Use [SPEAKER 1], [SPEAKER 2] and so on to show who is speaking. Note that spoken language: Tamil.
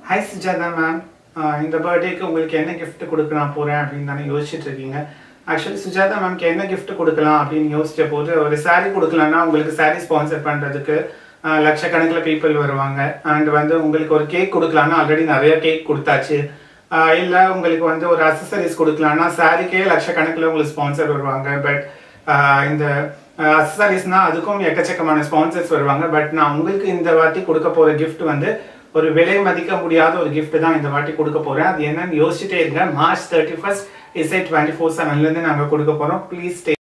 [SPEAKER 1] ஹாய் சுஜாதா மேம் இந்த பர்த்டேக்கு உங்களுக்கு என்ன gift கொடுக்கலாம் போகிறேன் அப்படின்னு தானே யோசிச்சுட்டு இருக்கீங்க ஆக்சுவலி சுஜாதா மேம்க்கு என்ன gift கொடுக்கலாம் அப்படின்னு யோசிச்ச போது ஒரு saree கொடுக்கலாம்னா உங்களுக்கு saree ஸ்பான்சர் பண்ணுறதுக்கு லட்சக்கணக்கில் பீப்புள் வருவாங்க அண்ட் வந்து உங்களுக்கு ஒரு கேக் கொடுக்கலாம்னா ஆல்ரெடி நிறைய கேக் கொடுத்தாச்சு இல்லை உங்களுக்கு வந்து ஒரு அசசரிஸ் கொடுக்கலாம்னா சாரிக்கே லட்சக்கணக்கில் உங்களுக்கு ஸ்பான்சர் வருவாங்க பட் இந்த அசசரிஸ்னா அதுக்கும் எக்கச்சக்கமான ஸ்பான்சர்ஸ் வருவாங்க பட் நான் உங்களுக்கு இந்த வாட்டி கொடுக்க போகிற gift வந்து ஒரு விலை மதிக்க முடியாத ஒரு gift தான் இந்த வாட்டி கொடுக்க போகிறேன் அது என்னன்னு யோசிச்சுட்டே இருங்க மார்ச் தேர்ட்டி ஃபர்ஸ்ட் இசை டுவெண்ட்டி ஃபோர் செவன்லேருந்து நாங்கள் கொடுக்க போகிறோம் ப்ளீஸ்